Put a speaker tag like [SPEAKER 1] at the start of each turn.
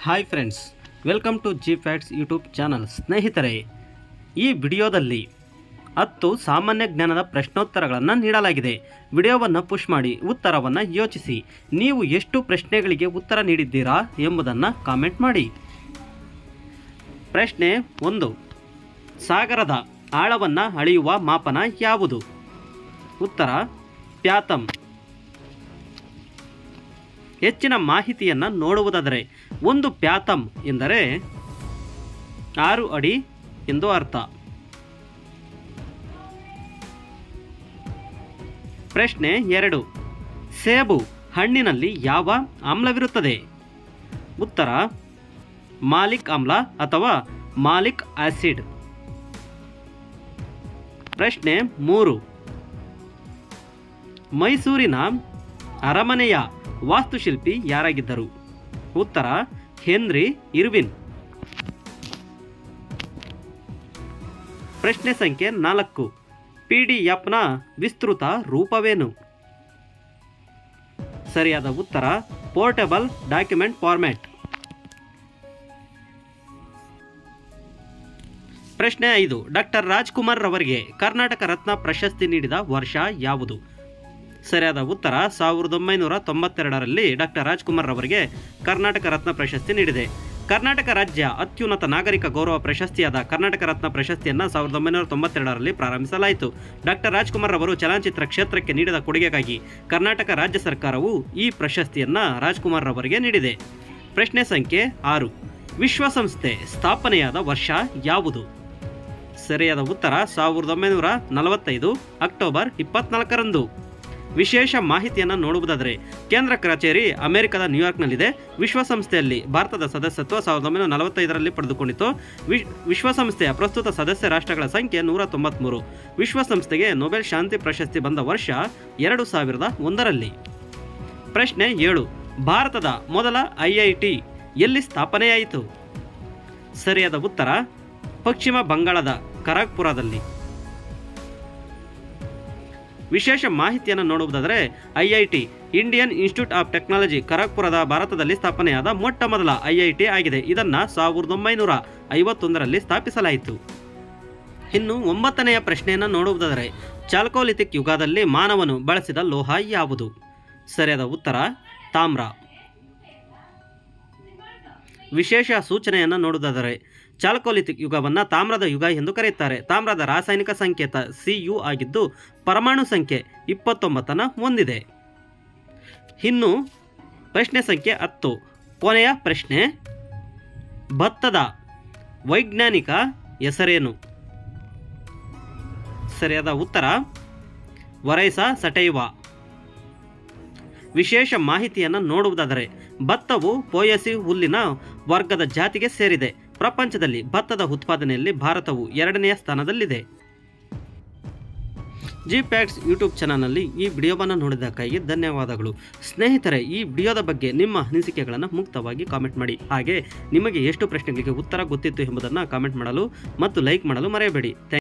[SPEAKER 1] hi friends welcome to G facts YouTube channel ಸ್ನೇಹಿತರೆ ಈ ವಿಡಿಯೋದಲ್ಲಿ ಹತ್ತು ಸಾಮಾನ್ಯ ಜ್ಞಾನದ ಪ್ರಶ್ನೋತ್ತರಗಳನ್ನು ನೀಡಲಾಗಿದೆ ವಿಡಿಯೋವನ್ನು ಪುಷ್ ಮಾಡಿ ಉತ್ತರವನ್ನು ಯೋಚಿಸಿ ನೀವು ಎಷ್ಟು ಪ್ರಶ್ನೆಗಳಿಗೆ ಉತ್ತರ ನೀಡಿದ್ದೀರಾ ಎಂಬುದನ್ನು ಕಾಮೆಂಟ್ ಮಾಡಿ ಪ್ರಶ್ನೆ ಒಂದು ಸಾಗರದ ಆಳವನ್ನು ಅಳೆಯುವ ಮಾಪನ ಯಾವುದು ಉತ್ತರ ಪ್ಯಾತಮ್ ಹೆಚ್ಚಿನ ಮಾಹಿತಿಯನ್ನು ನೋಡುವುದಾದರೆ ಒಂದು ಪ್ಯಾತಮ್ ಎಂದರೆ ಆರು ಅಡಿ ಎಂದು ಅರ್ಥ ಪ್ರಶ್ನೆ ಎರಡು ಸೇಬು ಹಣ್ಣಿನಲ್ಲಿ ಯಾವ ಆಮ್ಲವಿರುತ್ತದೆ ಉತ್ತರ ಮಾಲಿಕ್ ಆಮ್ಲ ಅಥವಾ ಮಾಲಿಕ್ ಆಸಿಡ್ ಪ್ರಶ್ನೆ ಮೂರು ಮೈಸೂರಿನ ಅರಮನೆಯ ವಾಸ್ತುಶಿಲ್ಪಿ ಯಾರಾಗಿದ್ದರು ಉತ್ತರ ಹೆನ್ರಿ ಇರ್ವಿನ್ ಪ್ರಶ್ನೆ ಸಂಖ್ಯೆ ನಾಲ್ಕು ಪಿ ಡಿ ಎಫ್ನ ವಿಸ್ತೃತ ರೂಪವೇನು ಸರಿಯಾದ ಉತ್ತರ ಪೋರ್ಟಬಲ್ ಡಾಕ್ಯುಮೆಂಟ್ ಫಾರ್ಮ್ಯಾಟ್ ಪ್ರಶ್ನೆ ಐದು ಡಾಕ್ಟರ್ ರಾಜ್ಕುಮಾರ್ ರವರಿಗೆ ಕರ್ನಾಟಕ ರತ್ನ ಪ್ರಶಸ್ತಿ ನೀಡಿದ ವರ್ಷ ಯಾವುದು ಸರಿಯಾದ ಉತ್ತರ ಸಾವಿರದ ಒಂಬೈನೂರ ತೊಂಬತ್ತೆರಡರಲ್ಲಿ ಡಾಕ್ಟರ್ ರಾಜ್ಕುಮಾರ್ ರವರಿಗೆ ಕರ್ನಾಟಕ ರತ್ನ ಪ್ರಶಸ್ತಿ ನೀಡಿದೆ ಕರ್ನಾಟಕ ರಾಜ್ಯ ಅತ್ಯುನ್ನತ ನಾಗರಿಕ ಗೌರವ ಪ್ರಶಸ್ತಿಯಾದ ಕರ್ನಾಟಕ ರತ್ನ ಪ್ರಶಸ್ತಿಯನ್ನು ಸಾವಿರದ ಒಂಬೈನೂರ ತೊಂಬತ್ತೆರಡರಲ್ಲಿ ಪ್ರಾರಂಭಿಸಲಾಯಿತು ಡಾಕ್ಟರ್ ರಾಜ್ಕುಮಾರ್ ರವರು ಚಲನಚಿತ್ರ ಕ್ಷೇತ್ರಕ್ಕೆ ನೀಡಿದ ಕೊಡುಗೆಗಾಗಿ ಕರ್ನಾಟಕ ರಾಜ್ಯ ಸರ್ಕಾರವು ಈ ಪ್ರಶಸ್ತಿಯನ್ನು ರಾಜ್ಕುಮಾರ್ ರವರಿಗೆ ನೀಡಿದೆ ಪ್ರಶ್ನೆ ಸಂಖ್ಯೆ ಆರು ವಿಶ್ವಸಂಸ್ಥೆ ಸ್ಥಾಪನೆಯಾದ ವರ್ಷ ಯಾವುದು ಸರಿಯಾದ ಉತ್ತರ ಸಾವಿರದ ಒಂಬೈನೂರ ನಲವತ್ತೈದು ಅಕ್ಟೋಬರ್ ಇಪ್ಪತ್ನಾಲ್ಕರಂದು ವಿಶೇಷ ಮಾಹಿತಿಯನ್ನು ನೋಡುವುದಾದರೆ ಕೇಂದ್ರ ಕಚೇರಿ ಅಮೆರಿಕದ ನ್ಯೂಯಾರ್ಕ್ನಲ್ಲಿದೆ ವಿಶ್ವಸಂಸ್ಥೆಯಲ್ಲಿ ಭಾರತದ ಸದಸ್ಯತ್ವ ಸಾವಿರದ ಒಂಬೈನೂರ ನಲವತ್ತೈದರಲ್ಲಿ ಪಡೆದುಕೊಂಡಿತು ವಿಶ್ ವಿಶ್ವಸಂಸ್ಥೆಯ ಪ್ರಸ್ತುತ ಸದಸ್ಯ ರಾಷ್ಟ್ರಗಳ ಸಂಖ್ಯೆ ನೂರ ತೊಂಬತ್ತ್ಮೂರು ವಿಶ್ವಸಂಸ್ಥೆಗೆ ನೊಬೆಲ್ ಶಾಂತಿ ಪ್ರಶಸ್ತಿ ಬಂದ ವರ್ಷ ಎರಡು ಸಾವಿರದ ಒಂದರಲ್ಲಿ ಪ್ರಶ್ನೆ ಏಳು ಭಾರತದ ಮೊದಲ ಐಐಟಿ ಎಲ್ಲಿ ಸ್ಥಾಪನೆಯಾಯಿತು ಸರಿಯಾದ ಉತ್ತರ ಪಶ್ಚಿಮ ಬಂಗಾಳದ ಖರಗ್ಪುರದಲ್ಲಿ ವಿಶೇಷ ಮಾಹಿತಿಯನ್ನು ನೋಡುವುದಾದರೆ IIT Indian institute of technology ಖರಗ್ಪುರದ ಭಾರತದಲ್ಲಿ ಸ್ಥಾಪನೆಯಾದ ಮೊಟ್ಟ ಮೊದಲ ಐಐಟಿ ಆಗಿದೆ ಇದನ್ನು ಸಾವಿರದ ಒಂಬೈನೂರ ಐವತ್ತೊಂದರಲ್ಲಿ ಸ್ಥಾಪಿಸಲಾಯಿತು ಇನ್ನು ಒಂಬತ್ತನೆಯ ಪ್ರಶ್ನೆಯನ್ನು ನೋಡುವುದಾದರೆ ಚಾಲ್ಕೋಲಿಥಿಕ್ ಯುಗದಲ್ಲಿ ಮಾನವನು ಬಳಸಿದ ಲೋಹ ಯಾವುದು ಸರಿಯಾದ ಉತ್ತರ ತಾಮ್ರ ವಿಶೇಷ ಸೂಚನೆಯನ್ನು ನೋಡುವುದಾದರೆ ಚಾಲ್ಕೋಲಿಥಿಕ್ ಯುಗವನ್ನು ತಾಮ್ರದ ಯುಗ ಎಂದು ಕರೆಯುತ್ತಾರೆ ತಾಮ್ರದ ರಾಸಾಯನಿಕ ಸಂಕೇತ ಸಿ ಯು ಆಗಿದ್ದು ಪರಮಾಣು ಸಂಖ್ಯೆ ಇಪ್ಪತ್ತೊಂಬತ್ತನ್ನು ಹೊಂದಿದೆ ಇನ್ನು ಪ್ರಶ್ನೆ ಸಂಖ್ಯೆ ಹತ್ತು ಕೊನೆಯ ಪ್ರಶ್ನೆ ಭತ್ತದ ವೈಜ್ಞಾನಿಕ ಹೆಸರೇನು ಸರಿಯಾದ ಉತ್ತರ ವರೈಸ ಸಟೈವಾ ವಿಶೇಷ ಮಾಹಿತಿಯನ್ನು ನೋಡುವುದಾದರೆ ಭತ್ತವು ಪೋಯಸಿ ಹುಲ್ಲಿನ ವರ್ಗದ ಜಾತಿಗೆ ಸೇರಿದೆ ಪ್ರಪಂಚದಲ್ಲಿ ಭತ್ತದ ಉತ್ಪಾದನೆಯಲ್ಲಿ ಭಾರತವು ಎರಡನೆಯ ಸ್ಥಾನದಲ್ಲಿದೆ ಜಿ ಪ್ಯಾಕ್ಸ್ ಯೂಟ್ಯೂಬ್ ಚಾನಲ್ನಲ್ಲಿ ಈ ವಿಡಿಯೋವನ್ನು ನೋಡಿದ್ದಕ್ಕಾಗಿ ಧನ್ಯವಾದಗಳು ಸ್ನೇಹಿತರೆ ಈ ವಿಡಿಯೋದ ಬಗ್ಗೆ ನಿಮ್ಮ ಅನಿಸಿಕೆಗಳನ್ನು ಮುಕ್ತವಾಗಿ ಕಾಮೆಂಟ್ ಮಾಡಿ ಹಾಗೆ ನಿಮಗೆ ಎಷ್ಟು ಪ್ರಶ್ನೆಗಳಿಗೆ ಉತ್ತರ ಗೊತ್ತಿತ್ತು ಎಂಬುದನ್ನು ಕಾಮೆಂಟ್ ಮಾಡಲು ಮತ್ತು ಲೈಕ್ ಮಾಡಲು ಮರೆಯಬೇಡಿ